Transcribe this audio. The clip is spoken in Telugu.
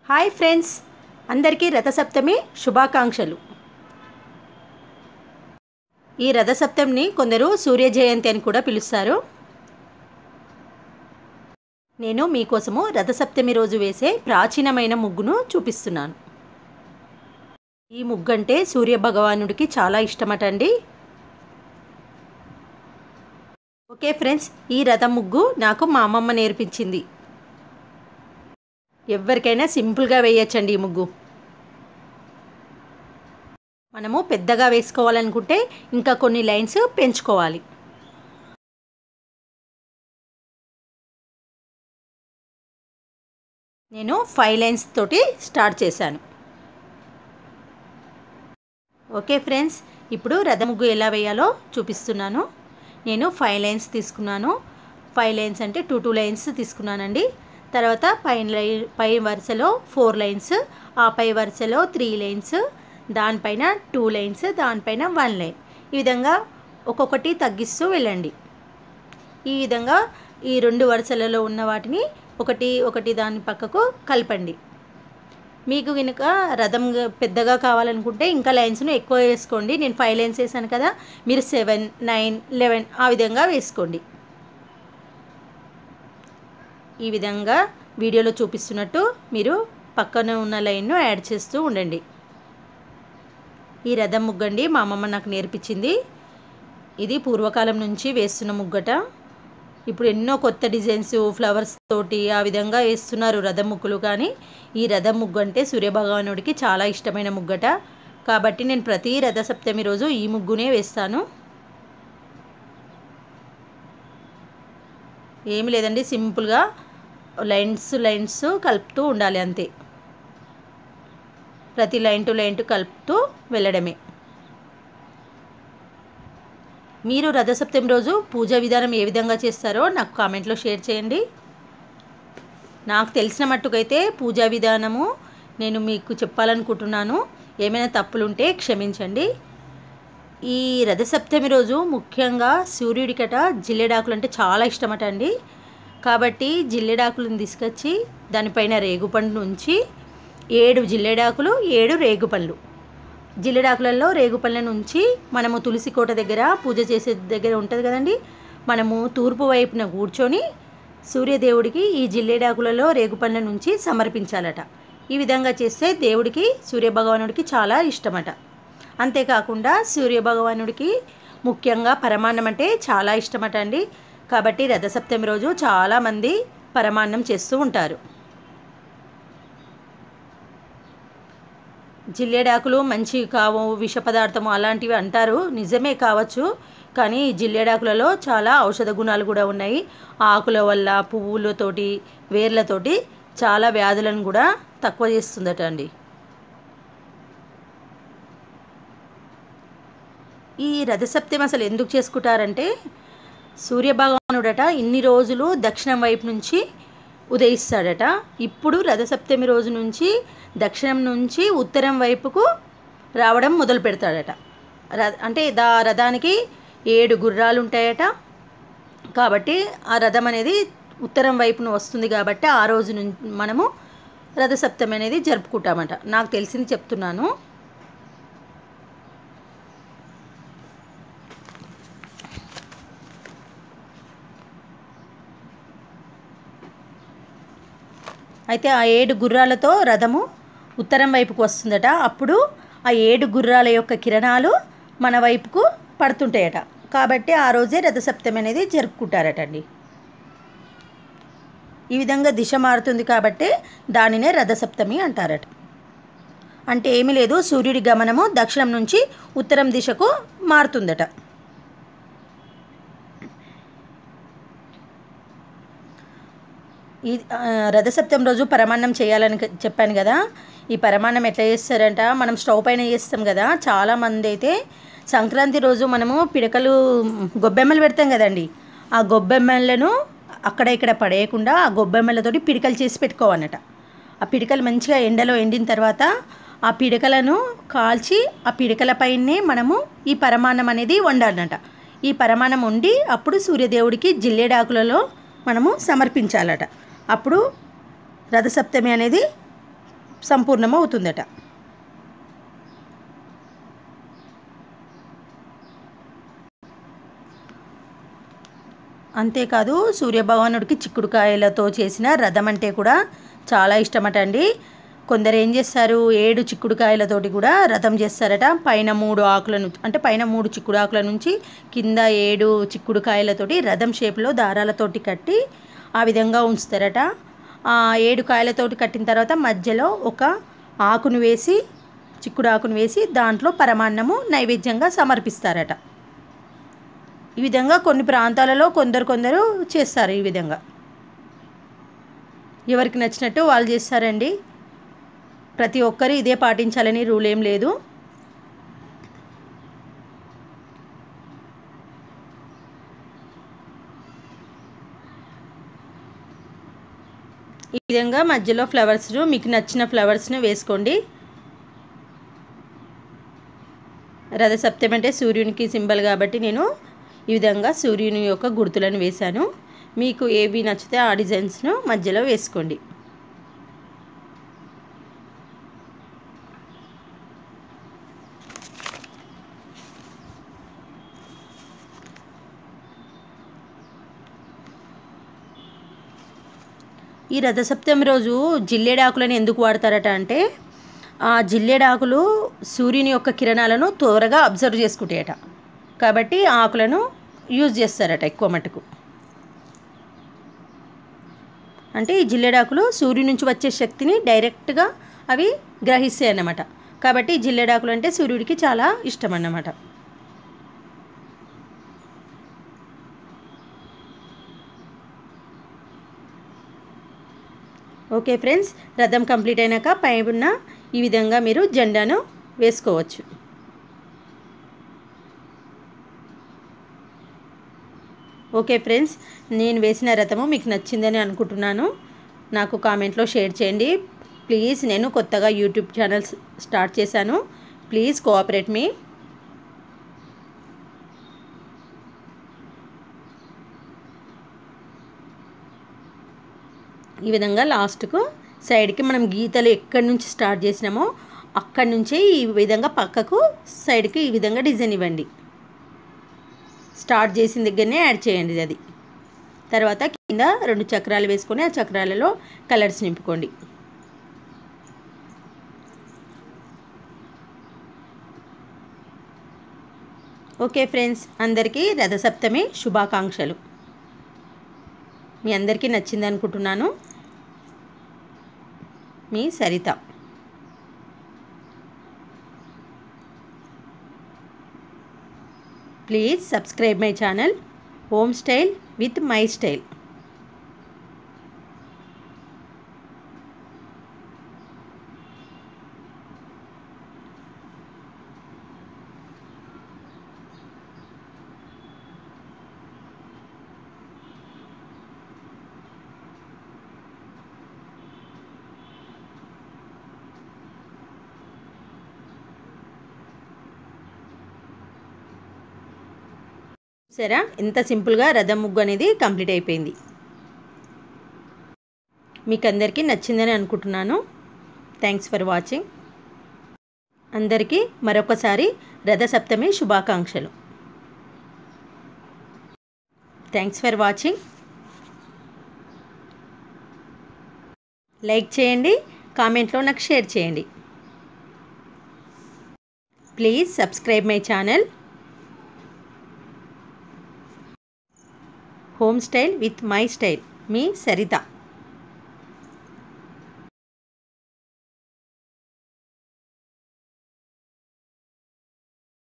హాయ్ ఫ్రెండ్స్ అందరికీ రథసప్తమి శుభాకాంక్షలు ఈ రథసప్తమిని కొందరు సూర్య జయంతి అని కూడా పిలుస్తారు నేను మీకోసము రథసప్తమి రోజు వేసే ప్రాచీనమైన ముగ్గును చూపిస్తున్నాను ఈ ముగ్గు అంటే సూర్య భగవానుడికి చాలా ఇష్టమట అండి ఓకే ఫ్రెండ్స్ ఈ రథం ముగ్గు నాకు మా అమ్మమ్మ నేర్పించింది ఎవరికైనా సింపుల్గా వేయచ్చండి ఈ ముగ్గు మనము పెద్దగా వేసుకోవాలనుకుంటే ఇంకా కొన్ని లైన్స్ పెంచుకోవాలి నేను ఫైవ్ లైన్స్ తోటి స్టార్ట్ చేశాను ఓకే ఫ్రెండ్స్ ఇప్పుడు రథ ముగ్గు ఎలా వేయాలో చూపిస్తున్నాను నేను ఫైవ్ లైన్స్ తీసుకున్నాను ఫైవ్ లైన్స్ అంటే టూ టూ లైన్స్ తీసుకున్నానండి తర్వాత పై లై పై వరుసలో ఫోర్ లైన్స్ ఆ పై వరుసలో త్రీ లైన్స్ దానిపైన టూ లైన్స్ దానిపైన వన్ లైన్ ఈ విధంగా ఒక్కొక్కటి తగ్గిస్తూ వెళ్ళండి ఈ విధంగా ఈ రెండు వరుసలలో ఉన్న వాటిని ఒకటి ఒకటి దాని పక్కకు కలపండి మీకు కనుక రథం పెద్దగా కావాలనుకుంటే ఇంకా లైన్స్ను ఎక్కువ వేసుకోండి నేను ఫైవ్ లైన్స్ వేసాను కదా మీరు సెవెన్ నైన్ లెవెన్ ఆ విధంగా వేసుకోండి ఈ విధంగా వీడియోలో చూపిస్తున్నట్టు మీరు పక్కన ఉన్న లైన్ను యాడ్ చేస్తూ ఉండండి ఈ రథం ముగ్గండి మా అమ్మమ్మ నాకు నేర్పించింది ఇది పూర్వకాలం నుంచి వేస్తున్న ముగ్గట ఇప్పుడు ఎన్నో కొత్త డిజైన్స్ ఫ్లవర్స్ తోటి ఆ విధంగా వేస్తున్నారు రథం ముగ్గులు కానీ ఈ రథం ముగ్గు అంటే సూర్యభగవానుడికి చాలా ఇష్టమైన ముగ్గట కాబట్టి నేను ప్రతి రథసప్తమి రోజు ఈ ముగ్గునే వేస్తాను ఏమి లేదండి సింపుల్గా లైన్స్ లైన్స్ కలుపుతూ ఉండాలి అంతే ప్రతి లైన్ టు లైన్ టు కలుపుతూ వెళ్ళడమే మీరు రథసప్తమి రోజు పూజా విధానం ఏ విధంగా చేస్తారో నాకు కామెంట్లో షేర్ చేయండి నాకు తెలిసిన మట్టుకైతే పూజా విధానము నేను మీకు చెప్పాలనుకుంటున్నాను ఏమైనా తప్పులుంటే క్షమించండి ఈ రథసప్తమి రోజు ముఖ్యంగా సూర్యుడికట జిల్లెడాకులు అంటే చాలా ఇష్టమట అండి కాబట్టి జిల్లెడాకులను తీసుకొచ్చి దానిపైన రేగుపండు ఉంచి ఏడు జిల్లెడాకులు ఏడు రేగుపళ్ళు జిల్లెడాకులలో రేగుపళ్ళ నుంచి మనము తులసి కోట దగ్గర పూజ చేసే దగ్గర ఉంటుంది కదండి మనము తూర్పు వైపున కూర్చొని సూర్యదేవుడికి ఈ జిల్లెడాకులలో రేగుపళ్ళ నుంచి సమర్పించాలట ఈ విధంగా చేస్తే దేవుడికి సూర్యభగవానుడికి చాలా ఇష్టమట అంతేకాకుండా సూర్యభగవానుడికి ముఖ్యంగా పరమాన్నం అంటే చాలా ఇష్టమట అండి కాబట్టి రథసప్తమి రోజు చాలామంది పరమాన్నం చేస్తూ ఉంటారు జిల్లేడాకులు మంచి కావు విష పదార్థము అలాంటివి అంటారు నిజమే కావచ్చు కానీ జిల్లేడాకులలో చాలా ఔషధ గుణాలు కూడా ఉన్నాయి ఆకుల వల్ల పువ్వులతోటి వేర్లతోటి చాలా వ్యాధులను కూడా తక్కువ చేస్తుందట అండి ఈ రథసప్తమి అసలు ఎందుకు చేసుకుంటారంటే సూర్యభగవానుడట ఇన్ని రోజులు దక్షిణం వైపు నుంచి ఉదయిస్తాడట ఇప్పుడు రథసప్తమి రోజు నుంచి దక్షిణం నుంచి ఉత్తరం వైపుకు రావడం మొదలు పెడతాడట ర అంటే దా రథానికి ఏడు గుర్రాలు ఉంటాయట కాబట్టి ఆ రథం అనేది ఉత్తరం వైపున వస్తుంది కాబట్టి ఆ రోజు నుంచి మనము రథసప్తమి అనేది జరుపుకుంటామట నాకు తెలిసింది చెప్తున్నాను అయితే ఆ ఏడు గుర్రాలతో రథము ఉత్తరం వైపుకు వస్తుందట అప్పుడు ఆ ఏడు గుర్రాల యొక్క కిరణాలు మన వైపుకు పడుతుంటాయట కాబట్టి ఆ రోజే రథసప్తమి అనేది జరుపుకుంటారట అండి ఈ విధంగా దిశ మారుతుంది కాబట్టి దానినే రథసప్తమి అంటారట అంటే ఏమీ లేదు సూర్యుడి గమనము దక్షిణం నుంచి ఉత్తరం దిశకు మారుతుందట ఈ రథసప్తమి రోజు పరమాన్నం చేయాలని చెప్పాను కదా ఈ పరమాన్నం ఎట్లా చేస్తారంట మనం స్టవ్ పైన చేస్తాం కదా చాలామంది అయితే సంక్రాంతి రోజు మనము పిడకలు గొబ్బెమ్మలు పెడతాం కదండి ఆ గొబ్బెమ్మలను అక్కడ ఇక్కడ పడేయకుండా ఆ గొబ్బెమ్మలతోటి పిడకలు చేసి పెట్టుకోవన్నట ఆ పిడకలు మంచిగా ఎండలో ఎండిన తర్వాత ఆ పిడకలను కాల్చి ఆ పిడకల పైనే మనము ఈ పరమాన్నం అనేది వండాలన్నట ఈ పరమాన్నం వండి అప్పుడు సూర్యదేవుడికి జిల్లేడాకులలో మనము సమర్పించాలట అప్పుడు రథసప్తమి అనేది సంపూర్ణం అవుతుందట అంతేకాదు సూర్యభగవానుడికి చిక్కుడుకాయలతో చేసిన రథం అంటే కూడా చాలా ఇష్టమట అండి కొందరు ఏం చేస్తారు ఏడు చిక్కుడుకాయలతోటి కూడా రథం చేస్తారట పైన మూడు ఆకుల నుంచి అంటే పైన మూడు చిక్కుడు ఆకుల నుంచి కింద ఏడు చిక్కుడుకాయలతోటి రథం షేప్లో దారాలతోటి కట్టి ఆ విధంగా ఉంచుతారట ఆ ఏడు కాయలతోటి కట్టిన తర్వాత మధ్యలో ఒక ఆకును వేసి చిక్కుడు ఆకును వేసి దాంట్లో పరమాన్నము నైవేద్యంగా సమర్పిస్తారట ఈ విధంగా కొన్ని ప్రాంతాలలో కొందరు కొందరు చేస్తారు ఈ విధంగా ఎవరికి నచ్చినట్టు వాళ్ళు చేస్తారండి ప్రతి ఒక్కరు ఇదే పాటించాలని రూల్ ఏం లేదు ఈ విధంగా మధ్యలో ఫ్లవర్స్ మీకు నచ్చిన ఫ్లవర్స్ను వేసుకోండి రథసప్తమి అంటే సూర్యునికి సింబల్ కాబట్టి నేను ఈ విధంగా సూర్యుని యొక్క గుర్తులను వేశాను మీకు ఏవి నచ్చితే ఆ డిజైన్స్ను మధ్యలో వేసుకోండి ఈ రథసప్తమి రోజు జిల్లేడాకులను ఎందుకు వాడతారట అంటే ఆ జిల్లేడాకులు సూర్యుని యొక్క కిరణాలను త్వరగా అబ్జర్వ్ చేసుకుంటాయట కాబట్టి ఆ ఆకులను యూజ్ చేస్తారట ఎక్కువ మటుకు అంటే ఈ జిల్లేడాకులు సూర్యుని నుంచి వచ్చే శక్తిని డైరెక్ట్గా అవి గ్రహిస్తాయి అన్నమాట కాబట్టి ఈ జిల్లేడాకులు అంటే సూర్యుడికి చాలా ఇష్టం అన్నమాట ఓకే ఫ్రెండ్స్ రథం కంప్లీట్ అయినాక పైన ఈ విధంగా మీరు జెండాను వేసుకోవచ్చు ఓకే ఫ్రెండ్స్ నేను వేసిన రథము మీకు నచ్చిందని అనుకుంటున్నాను నాకు కామెంట్లో షేర్ చేయండి ప్లీజ్ నేను కొత్తగా యూట్యూబ్ ఛానల్ స్టార్ట్ చేశాను ప్లీజ్ కోఆపరేట్ మీ ఈ విధంగా లాస్ట్కు సైడ్కి మనం గీతలు ఎక్కడి నుంచి స్టార్ట్ చేసినామో అక్కడి నుంచే ఈ విధంగా పక్కకు సైడ్కి ఈ విధంగా డిజైన్ ఇవ్వండి స్టార్ట్ చేసిన దగ్గరనే యాడ్ చేయండి అది తర్వాత కింద రెండు చక్రాలు వేసుకొని ఆ చక్రాలలో కలర్స్ నింపుకోండి ఓకే ఫ్రెండ్స్ అందరికీ రథసప్తమి శుభాకాంక్షలు మీ అందరికీ నచ్చింది అనుకుంటున్నాను మీ Saritha please subscribe my channel home style with my style సరే ఎంత సింపుల్గా రథం ముగ్గు అనేది కంప్లీట్ అయిపోయింది మీకు అందరికీ నచ్చిందని అనుకుంటున్నాను థ్యాంక్స్ ఫర్ వాచింగ్ అందరికీ మరొకసారి రథసప్తమి శుభాకాంక్షలు థ్యాంక్స్ ఫర్ వాచింగ్ లైక్ చేయండి కామెంట్లో నాకు షేర్ చేయండి please subscribe my channel home style with my style మీ సరిత